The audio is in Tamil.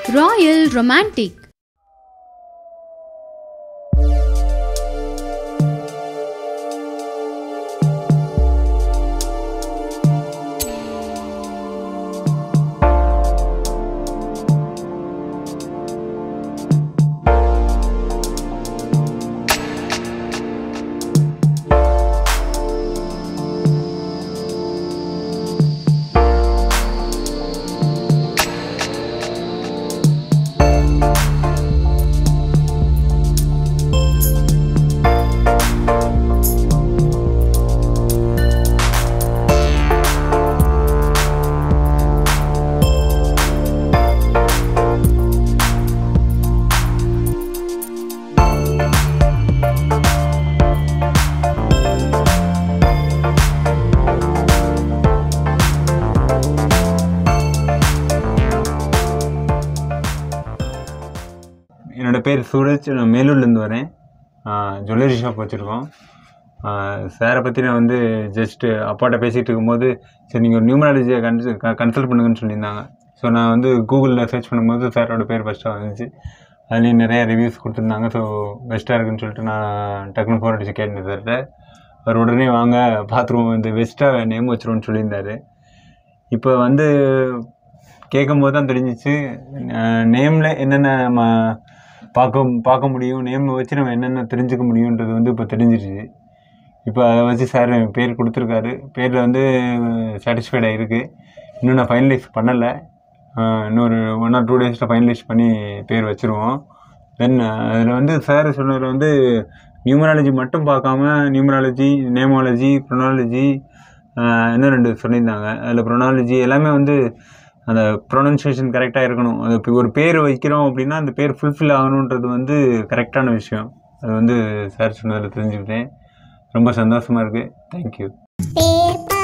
Royal Romantic. என்னோடய பேர் சூரஜ் நான் மேலூர்லேருந்து வரேன் ஜுவல்லரி ஷாப் வச்சுருக்கோம் சாரை பற்றி நான் வந்து ஜஸ்ட்டு அப்பாட்ட பேசிகிட்டு இருக்கும்போது சரி நீங்கள் ஒரு நியூமராலஜியை கன்சல் கன்சல்ட் பண்ணுங்கன்னு சொல்லியிருந்தாங்க ஸோ நான் வந்து கூகுளில் சர்ச் பண்ணும்போது சாரோட பேர் ஃபஸ்ட்டாக வந்துச்சு அதுலேயும் நிறைய ரிவ்யூஸ் கொடுத்துருந்தாங்க ஸோ பெஸ்ட்டாக இருக்குன்னு சொல்லிட்டு நான் டக்குனு ஃபோன் அடிச்சு கேட்டேன் சார்கிட்ட அவர் உடனே வாங்க பார்த்துருவோம் இந்த பெஸ்ட்டாக நேம் வச்சுருவோன்னு சொல்லியிருந்தாரு இப்போ வந்து கேட்கும்போது தான் தெரிஞ்சிச்சு நேமில் என்னென்ன நம்ம பார்க்க பார்க்க முடியும் நேம் வச்சு நம்ம என்னென்ன தெரிஞ்சுக்க முடியுன்றது வந்து இப்போ தெரிஞ்சிருச்சு இப்போ அதை வச்சு சார் பேர் கொடுத்துருக்காரு பேரில் வந்து சாட்டிஸ்ஃபைடாக இருக்குது இன்னும் நான் ஃபைனலைஸ் பண்ணலை இன்னொரு ஒன் ஆர் டூ டேஸில் ஃபைனலைஸ் பண்ணி பேர் வச்சுருவோம் தென் அதில் வந்து சார் சொன்னதில் வந்து நியூமராலஜி மட்டும் பார்க்காம நியூமராலஜி நேமாலஜி ப்ரொனாலஜி இன்னும் ரெண்டு சொல்லியிருந்தாங்க அதில் ப்ரொனாலஜி எல்லாமே வந்து அந்த ப்ரொனன்சியேஷன் கரெக்டாக இருக்கணும் அது இப்போ ஒரு பேர் வைக்கிறோம் அப்படின்னா அந்த பேர் ஃபுல்ஃபில் ஆகணுன்றது வந்து கரெக்டான விஷயம் அது வந்து சார் சொன்னதில் தெரிஞ்சுக்கிட்டேன் ரொம்ப சந்தோஷமாக இருக்குது தேங்க்யூ பேர்